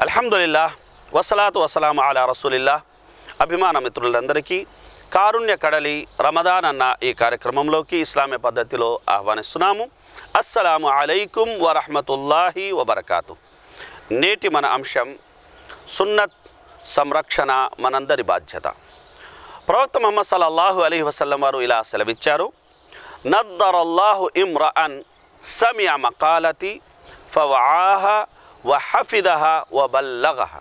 అల్హమ్దుల్లా వసలాతు వసలాం అలా రసూలిల్లా అభిమాన మిత్రులందరికీ కారుణ్య కడలి రమదాన్ అన్న ఈ కార్యక్రమంలోకి ఇస్లామీ పద్ధతిలో ఆహ్వానిస్తున్నాము అస్సలాము అలైకుం వరహమతుల్లాహి వబర్కాతు నేటి మన అంశం సున్నత్ సంరక్షణ మనందరి బాధ్యత ప్రవక్త ముహమ్మద్ సల్లల్లాహు అలీ వసల్లం వారు ఇలా సెలవిచ్చారు నద్దరల్లాహు ఇమ్రఅన్ సమియ మకాలతి ఫవాహ వహఫిదహ వబల్లగహ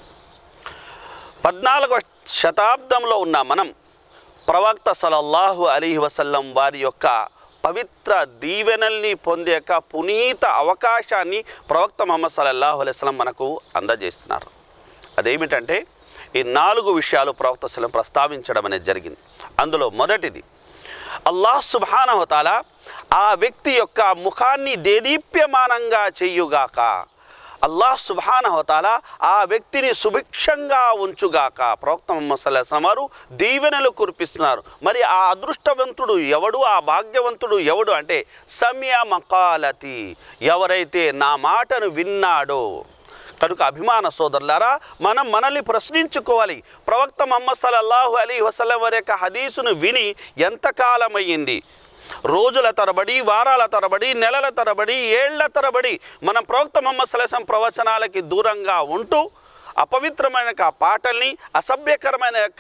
పద్నాలుగవ శతాబ్దంలో ఉన్న మనం ప్రవక్త సలల్లాహు అలీ వసల్లం వారి యొక్క పవిత్ర దీవెనల్ని పొందే యొక్క పునీత అవకాశాన్ని ప్రవక్త ముహమ్మద్ సల్లల్లాహు అలైహి వసల్లం మనకు అందజేస్తున్నారు అదేమిటంటే ఈ నాలుగు విషయాలు ప్రవక్త సలం ప్రస్తావించడం అనేది జరిగింది అందులో మొదటిది అల్లాహ్ సుబానవతాల ఆ వ్యక్తి యొక్క ముఖాన్ని దేదీప్యమానంగా చెయ్యుగాక అల్లాహ్ సుబానహతాల ఆ వ్యక్తిని సుభిక్షంగా ఉంచుగాక ప్రవక్త ముహమ్మద్ సల్లాహం వారు దీవెనలు కురిపిస్తున్నారు మరి ఆ అదృష్టవంతుడు ఎవడు ఆ భాగ్యవంతుడు ఎవడు అంటే సమయ మకాలతి ఎవరైతే నా మాటను విన్నాడో కనుక అభిమాన సోదరులారా మనం మనల్ని ప్రశ్నించుకోవాలి ప్రవక్త మహమ్మద్ సల్లల్లాహు అలీ వసలం వారి యొక్క హదీసును విని ఎంతకాలమయ్యింది రోజుల తరబడి వారాల తరబడి నెలల తరబడి ఏళ్ల తరబడి మనం ప్రవక్త మహమ్మద్ సలసం ప్రవచనాలకి దూరంగా ఉంటూ అపవిత్రమైన యొక్క పాటల్ని అసభ్యకరమైన యొక్క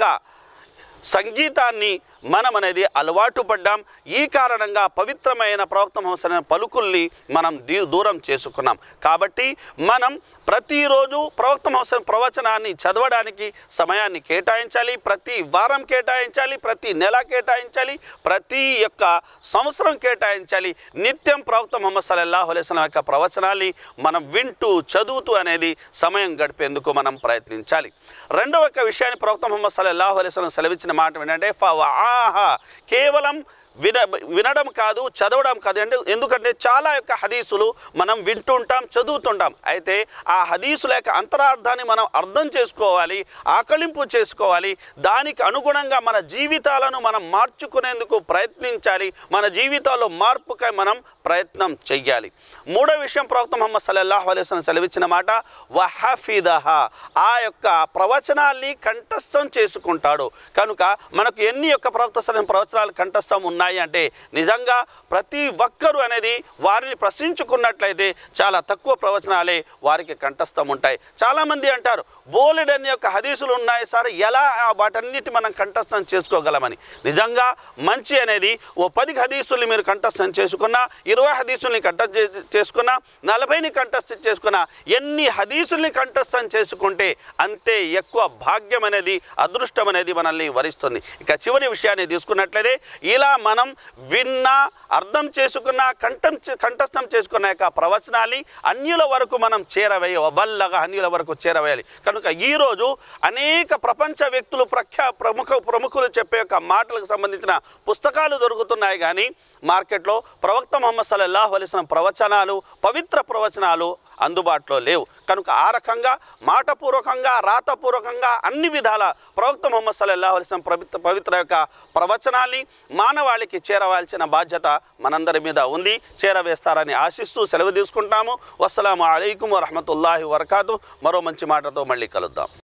సంగీతాన్ని మనం అనేది అలవాటు పడ్డాం ఈ కారణంగా పవిత్రమైన ప్రవక్త మహమ్మద్ పలుకుల్ని మనం దీ దూరం చేసుకున్నాం కాబట్టి మనం ప్రతిరోజు ప్రవక్త మహమ్మద్ ప్రవచనాన్ని చదవడానికి సమయాన్ని కేటాయించాలి ప్రతి వారం కేటాయించాలి ప్రతి నెల కేటాయించాలి ప్రతి యొక్క సంవత్సరం కేటాయించాలి నిత్యం ప్రవక్త ముహమ్మద్ సల్లల్లాహు అలైహి వసల్లం యొక్క ప్రవచనాన్ని మనం వింటూ చదువుతూ అనేది సమయం గడిపేందుకు మనం ప్రయత్నించాలి రెండవ యొక్క విషయాన్ని ప్రవక్త ముహమ్మద్ సల్లల్లాహు అలైహి వసల్లం సెలవిచ్చిన మాట ఏంటంటే ఫవాహా కేవలం విన వినడం కాదు చదవడం కాదు అంటే ఎందుకంటే చాలా యొక్క హదీసులు మనం వింటుంటాం చదువుతుంటాం అయితే ఆ హదీసుల యొక్క అంతరార్థాన్ని మనం అర్థం చేసుకోవాలి ఆకలింపు చేసుకోవాలి దానికి అనుగుణంగా మన జీవితాలను మనం మార్చుకునేందుకు ప్రయత్నించాలి మన జీవితాల్లో మార్పుకై మనం ప్రయత్నం చెయ్యాలి మూడో విషయం ప్రవక్త ముహమ్మద్ సల్లల్లాహు అలైహి వసల్లం సెలవిచ్చిన మాట వహఫిదహ ఆ యొక్క ప్రవచనాల్ని కంఠస్థం చేసుకుంటాడు కనుక మనకు ఎన్ని యొక్క ప్రవక్త సలహం ప్రవచనాలు కంఠస్థం ఉన్నాయి అంటే నిజంగా ప్రతి ఒక్కరు అనేది వారిని ప్రశ్నించుకున్నట్లయితే చాలా తక్కువ ప్రవచనాలే వారికి కంఠస్థం ఉంటాయి చాలామంది అంటారు బోలెడని యొక్క హదీసులు ఉన్నాయి సార్ ఎలా ఆ వాటన్నిటి మనం కంఠస్థం చేసుకోగలమని నిజంగా మంచి అనేది ఓ పది హదీసుల్ని మీరు కంఠస్థం చేసుకున్నా ఇరవై హదీసుల్ని కంఠ చేసుకున్నా నలభైని కంఠస్థం చేసుకున్నా ఎన్ని హదీసుల్ని కంఠస్థం చేసుకుంటే అంతే ఎక్కువ భాగ్యం అనేది అదృష్టం అనేది మనల్ని వరిస్తుంది ఇక చివరి విషయాన్ని తీసుకున్నట్లయితే ఇలా మనం విన్నా అర్థం చేసుకున్న కంఠం చే- కంఠస్థం చేసుకున్న యొక్క ప్రవచనాన్ని అన్యుల వరకు మనం చేరవేయ బల్లగా అన్యుల వరకు చేరవేయాలి కనుక ఈరోజు అనేక ప్రపంచ వ్యక్తులు ప్రఖ్యా ప్రముఖ ప్రముఖులు చెప్పే యొక్క మాటలకు సంబంధించిన పుస్తకాలు దొరుకుతున్నాయి కానీ మార్కెట్లో ప్రవక్త ముహమ్మద్ సల్లల్లాహు అలైహి వసల్లం ప్రవచనాలు పవిత్ర ప్రవచనాలు అందుబాటులో లేవు కనుక ఆ రకంగా మాటపూర్వకంగా రాతపూర్వకంగా అన్ని విధాల ప్రవక్త ముహమ్మద్ సల్లల్లాహు అలైహి వసల్లం పవిత్ర పవిత్ర యొక్క ప్రవచనాల్ని మానవాళికి చేరవాల్సిన బాధ్యత మనందరి మీద ఉంది చేరవేస్తారని ఆశిస్తూ సెలవు తీసుకుంటాము వస్సలాము అలైకుం వరహమతుల్లాహి వరకాతు మరో మంచి మాటతో మళ్ళీ కలుద్దాం